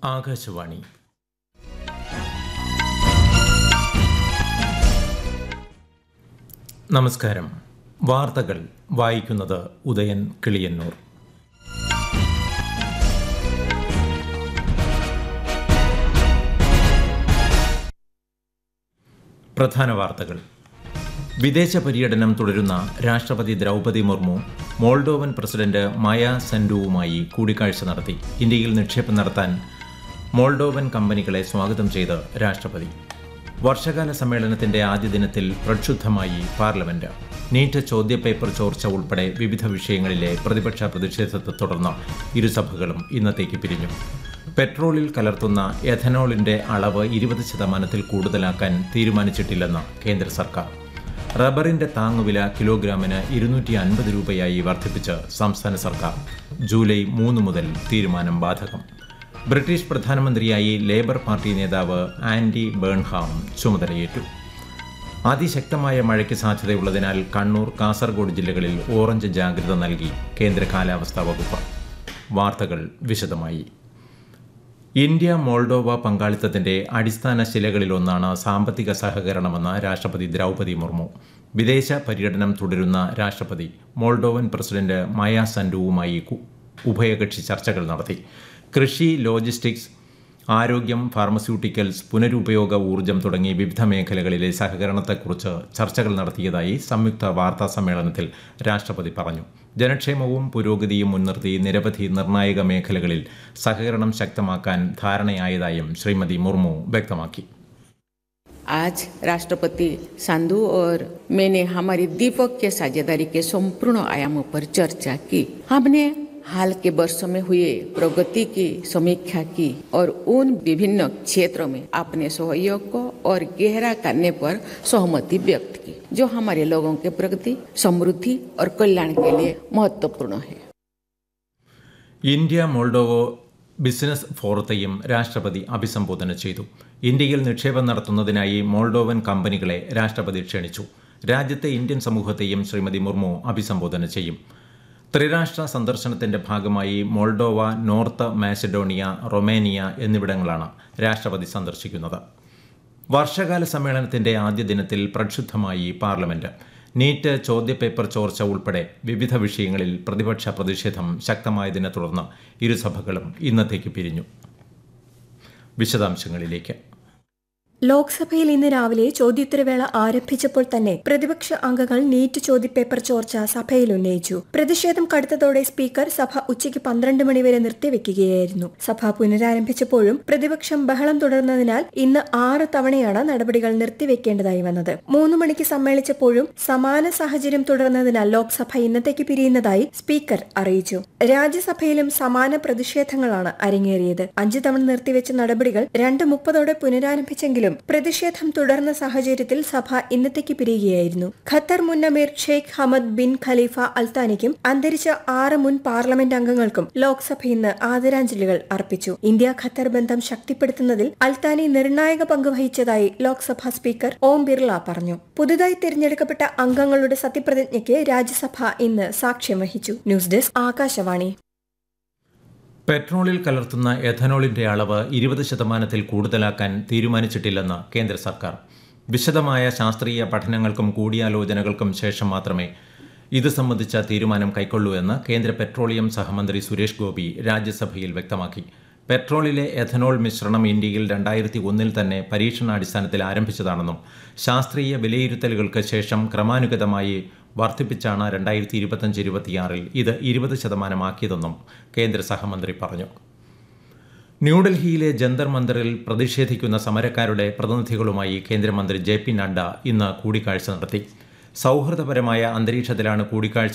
ആകാശവാണി നമസ്കാരം വാർത്തകൾ വായിക്കുന്നത് ഉദയൻ കിളിയന്നൂർ പ്രധാന വാർത്തകൾ വിദേശ പര്യടനം തുടരുന്ന രാഷ്ട്രപതി Droupadi Murmu Moldovan president Maia സെൻഡുവുമായി കൂടിക്കാഴ്ച നടത്തി ഇന്ത്യയിൽ നിക്ഷേപം നടത്താൻ മോൾഡോവൻ കമ്പനികളെ സ്വാഗതം ചെയ്ത് രാഷ്ട്രപതി വർഷകാല സമ്മേളനത്തിന്റെ ആദ്യ ദിനത്തിൽ പ്രക്ഷുബ്ധമായി പാർലമെന്റ് നീറ്റ് ചോദ്യപേപ്പർ ചോർച്ച ഉൾപ്പെടെ വിവിധ വിഷയങ്ങളിലെ പ്രതിപക്ഷ പ്രതിഷേധത്തെ തുടർന്ന് ഇരുസഭകളും ഇന്നത്തേക്ക് പിരിഞ്ഞു പെട്രോളിൽ കലർത്തുന്ന എഥനോളിന്റെ അളവ് ഇരുപത് ശതമാനത്തിൽ കൂടുതലാക്കാൻ തീരുമാനിച്ചിട്ടില്ലെന്ന് കേന്ദ്ര സർക്കാർ റബ്ബറിന്റെ താങ്ങുവില കിലോഗ്രാമിന് ഇരുന്നൂറ്റി അൻപത് രൂപയായി വർദ്ധിപ്പിച്ച് സംസ്ഥാന സർക്കാർ ജൂലൈ മൂന്ന് മുതൽ തീരുമാനം ബാധകം ബ്രിട്ടീഷ് പ്രധാനമന്ത്രിയായി ലേബർ പാർട്ടി നേതാവ് ആൻഡി ബേൺഹാം ചുമതലയേറ്റു അതിശക്തമായ മഴയ്ക്ക് സാധ്യതയുള്ളതിനാൽ കണ്ണൂർ കാസർഗോഡ് ജില്ലകളിൽ ഓറഞ്ച് ജാഗ്രത നൽകി കേന്ദ്ര കാലാവസ്ഥാ വകുപ്പ് വാർത്തകൾ വിശദമായി ഇന്ത്യ മോൾഡോവ പങ്കാളിത്തത്തിന്റെ അടിസ്ഥാന ശിലകളിലൊന്നാണ് സാമ്പത്തിക സഹകരണമെന്ന് രാഷ്ട്രപതി ദ്രൗപദി മുർമു വിദേശ പര്യടനം തുടരുന്ന രാഷ്ട്രപതി മോൾഡോവൻ പ്രസിഡന്റ് മായ സൻഡുവുമായി കു- ഉഭയകക്ഷി ചർച്ചകൾ നടത്തി കൃഷി ലോജിസ്റ്റിക്സ് ആരോഗ്യം ഫാർമസ്യൂട്ടിക്കൽസ് പുനരുപയോഗ ഊർജ്ജം തുടങ്ങി വിവിധ മേഖലകളിലെ സഹകരണത്തെക്കുറിച്ച് ചർച്ചകൾ നടത്തിയതായി സംയുക്ത വാർത്താ സമ്മേളനത്തിൽ രാഷ്ട്രപതി പറഞ്ഞു ജനക്ഷേമവും പുരോഗതിയും മുൻനിർത്തി നിരവധി നിർണായക മേഖലകളിൽ സഹകരണം ശക്തമാക്കാൻ ധാരണയായതായും ശ്രീമതി മുർമു വ്യക്തമാക്കി आज राष्ट्रपति सांधु और मैंने हमारी द्विपक्षीय साझेदारी के संपूर्ण आयामों पर चर्चा की हमने हाल के वर्षों में हुए प्रगति की समीक्षा की और उन विभिन्न क्षेत्रों में अपने सहयोग को और गहरा करने पर सहमति व्यक्त की जो हमारे लोगों के प्रगति समृद्धि और कल्याण के लिए महत्वपूर्ण है ഇന്ത്യ മോൾഡോവോ ബിസിനസ് ഫോറത്തെയും രാഷ്ട്രപതി അഭിസംബോധന ചെയ്തു ഇന്ത്യയിൽ നിക്ഷേപം നടത്തുന്നതിനായി മോൾഡോവൻ കമ്പനികളെ രാഷ്ട്രപതി ക്ഷണിച്ചു രാജ്യത്തെ ഇന്ത്യൻ സമൂഹത്തെയും ശ്രീമതി മുർമു അഭിസംബോധന ചെയ്യും ത്രിരാഷ്ട്ര സന്ദർശനത്തിന്റെ ഭാഗമായി മോൾഡോവ നോർത്ത് മാസിഡോണിയ റൊമേനിയ എന്നിവിടങ്ങളാണ് രാഷ്ട്രപതി സന്ദർശിക്കുന്നത് വർഷകാല സമ്മേളനത്തിന്റെ ആദ്യ ദിനത്തിൽ പ്രക്ഷുബ്ധമായി പാർലമെന്റ് നീറ്റ് ചോദ്യപേപ്പർ ചോർച്ച ഉൾപ്പെടെ വിവിധ വിഷയങ്ങളിൽ പ്രതിപക്ഷ പ്രതിഷേധം ശക്തമായതിനെ തുടർന്ന് ഇരുസഭകളും ഇന്നത്തേക്ക് പിരിഞ്ഞു വിശദാംശങ്ങളിലേക്ക് ലോക്സഭയിൽ ഇന്ന് രാവിലെ ചോദ്യോത്തരവേള ആരംഭിച്ചപ്പോൾ തന്നെ പ്രതിപക്ഷ അംഗങ്ങൾ നീറ്റ് ചോദ്യപേപ്പർ ചോർച്ച സഭയിൽ ഉന്നയിച്ചു പ്രതിഷേധം കടുത്തതോടെ സ്പീക്കർ സഭ ഉച്ചയ്ക്ക് പന്ത്രണ്ട് മണിവരെ നിർത്തിവെക്കുകയായിരുന്നു സഭ പുനരാരംഭിച്ചപ്പോഴും പ്രതിപക്ഷം ബഹളം തുടർന്നതിനാൽ ഇന്ന് ആറ് തവണയാണ് നടപടികൾ നിർത്തിവെക്കേണ്ടതായി വന്നത് മൂന്ന് മണിക്ക് സമ്മേളിച്ചപ്പോഴും സമാന സാഹചര്യം തുടർന്നതിനാൽ ലോക്സഭ ഇന്നത്തേക്ക് പിരിയുന്നതായി സ്പീക്കർ അറിയിച്ചു രാജ്യസഭയിലും സമാന പ്രതിഷേധങ്ങളാണ് അരങ്ങേറിയത് അഞ്ചു തവണ നിർത്തിവെച്ച നടപടികൾ രണ്ട് മുപ്പതോടെ പുനരാരംഭിച്ചെങ്കിലും പ്രതിഷേധം തുടർന്ന സാഹചര്യത്തിൽ സഭ ഇന്നത്തേക്ക് പിരിയുകയായിരുന്നു ഖത്തർ മുൻ അമീർ ഷെയ്ഖ് ഹമദ് ബിൻ ഖലീഫ അൽത്താനിക്കും അന്തരിച്ച ആറ് മുൻ പാർലമെന്റ് അംഗങ്ങൾക്കും ലോക്സഭ ഇന്ന് ആദരാഞ്ജലികൾ അർപ്പിച്ചു ഇന്ത്യ ഖത്തർ ബന്ധം ശക്തിപ്പെടുത്തുന്നതിൽ അൽത്താനി നിർണായക പങ്ക് വഹിച്ചതായി ലോക്സഭാ സ്പീക്കർ ഓം ബിർള പറഞ്ഞു പുതുതായി തിരഞ്ഞെടുക്കപ്പെട്ട അംഗങ്ങളുടെ സത്യപ്രതിജ്ഞയ്ക്ക് രാജ്യസഭ ഇന്ന് സാക്ഷ്യം വഹിച്ചു ന്യൂസ് ഡെസ്ക് ആകാശവാണി പെട്രോളിൽ കലർത്തുന്ന എഥനോളിന്റെ അളവ് ഇരുപത് ശതമാനത്തിൽ കൂടുതലാക്കാൻ തീരുമാനിച്ചിട്ടില്ലെന്ന് കേന്ദ്ര സർക്കാർ വിശദമായ ശാസ്ത്രീയ പഠനങ്ങൾക്കും കൂടിയാലോചനകൾക്കും ശേഷം മാത്രമേ ഇത് സംബന്ധിച്ച തീരുമാനം കൈക്കൊള്ളൂ എന്ന് കേന്ദ്ര പെട്രോളിയം സഹമന്ത്രി സുരേഷ് ഗോപി രാജ്യസഭയിൽ വ്യക്തമാക്കി പെട്രോളിലെ എഥനോൾ മിശ്രണം ഇന്ത്യയിൽ രണ്ടായിരത്തി ഒന്നിൽ തന്നെ പരീക്ഷണാടിസ്ഥാനത്തിൽ ആരംഭിച്ചതാണെന്നും ശാസ്ത്രീയ വിലയിരുത്തലുകൾക്ക് ശേഷം ക്രമാനുഗതമായി വർദ്ധിപ്പിച്ചാണ് രണ്ടായിരത്തി ഇരുപത്തഞ്ച് ഇരുപത്തിയാറിൽ ഇത് ഇരുപത് ശതമാനമാക്കിയതെന്നും കേന്ദ്ര സഹമന്ത്രി പറഞ്ഞു ന്യൂഡൽഹിയിലെ ജന്തർ മന്ദറിൽ പ്രതിഷേധിക്കുന്ന സമരക്കാരുടെ പ്രതിനിധികളുമായി കേന്ദ്രമന്ത്രി ജെ പി നഡ്ഡ ഇന്ന് കൂടിക്കാഴ്ച നടത്തി സൗഹൃദപരമായ അന്തരീക്ഷത്തിലാണ് കൂടിക്കാഴ്ച